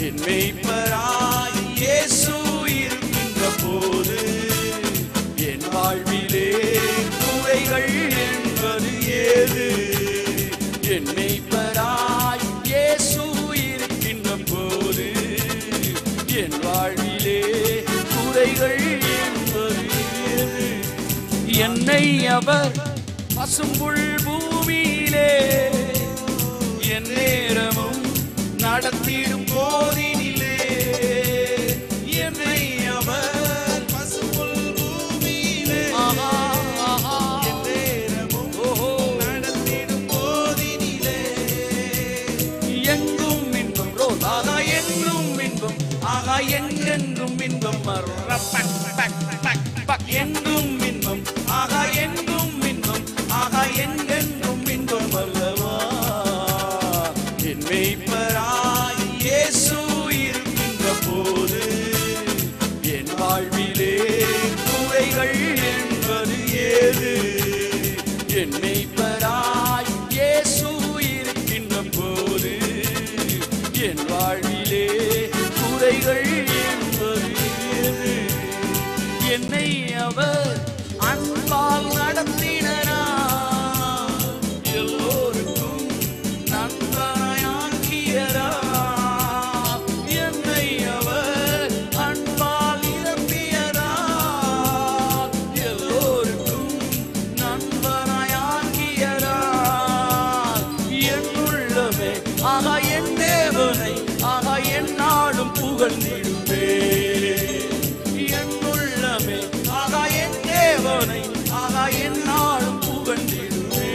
என் மெய்ப்பராய் இயேசு இருக்கின்ற போது என் வாழ்விலே குறைகள் என்பது ஏது என் மெய்ப்பராய் இயேசு இருக்கின்ற போது என் வாழ்விலே குறைகள் என்பது ஏது என்னை அவர் பசும்புல் பூமியிலே என் நேரமும் நடத்திடும் போதினிலே என்னை அவர் பசும்புல் பூமியிலே ஆஹா, ஆஹா, என் நேரமும் ஓஹோ, நடத்திடும் போதினிலே எங்கும் இன்பம் ரோல் ஆகா எங்கும் இன்பம் ஆகா எங்கெங்கும் இன்பம் மர்ர பக் பக் பக் பக் எங்கும் இன்பம் ஆகா எங்கும் இன்பம் ஆகா எங்கெங்கும் இன்பம் அல்லவா என் மெய்ப்பராய் இயேசு இருக்கின்ற போது என் வாழ்விலே குறைகள் என்பது ஏது என் மெய்ப்பராய் இயேசு இருக்கின்ற போது என் வாழ்விலே குறைகள் என்பது ஏது என்னை அவர் அன்பால் நடத்தினரா எல்லோருக்கும் நண்பனாயாக்கியரா என்னை அவர் அன்பால் நிரப்பியரா எல்லோருக்கும் நண்பனாயாக்கியரா என்னுள்ளமே ஆகா என் தேவனை ஆகா என் நாடும் புகழ்ந்திடுவே என்னுள்ளமே ஆகா என் தேவனை ஆகா என் நாடும் புகழ்ந்திடுவே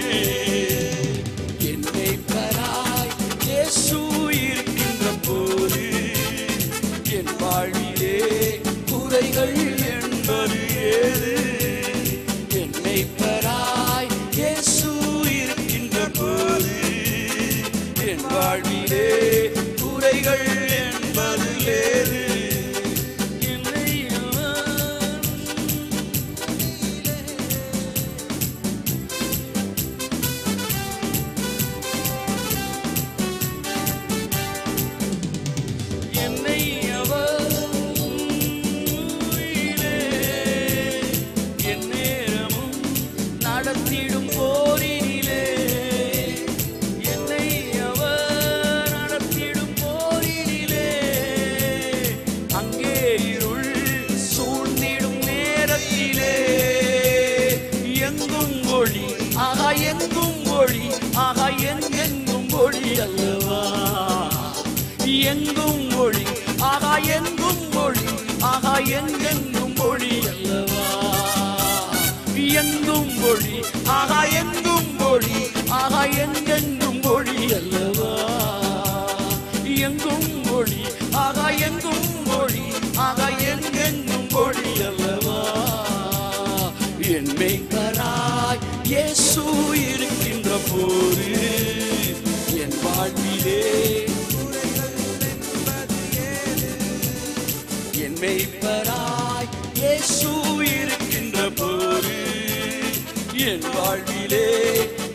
என்னை பராய் இயேசு இருக்கின்ற போது என் வாழ்விலே குறைகள் என்பது ஏது என்னை பராய் இயேசு இருக்கின்ற போது என் வாழ்விலே குறைகள் என்பது ஏது என்னை அவர் என்னை அவர் உயிரே, என் நேரமும் நடத்திடும் போரினிலே என்னை அவர் நடத்திடும் போரினிலே அங்கே இருள் சூழ்ந்திடும் நேரத்திலே எங்கும் ஒளி ஆகா எங்கும் ஒளி ஆகா எங்கெங்கும் ஒளி அல்லவா எங்கும் ஒளி ஆகா எங்கும் ஒளி ஆகா எங்கெங்கும் ஒளி அல்லவா எங்கும் ஒளி ஆகா எங்கும் ஒளி ஆகா எங்கெங்கும் ஒளி அல்லவா எங்கும் ஒளி ஆகா எங்கும் ஒளி ஆகா எங்கெங்கும் ஒளி அல்லவா என் மெய்கராய் இயேசு இருக்கின்ற போது என் வாழ்விலே என் மெய்ப்பராய் இயேசு இருக்கின்ற போது என் வாழ்விலே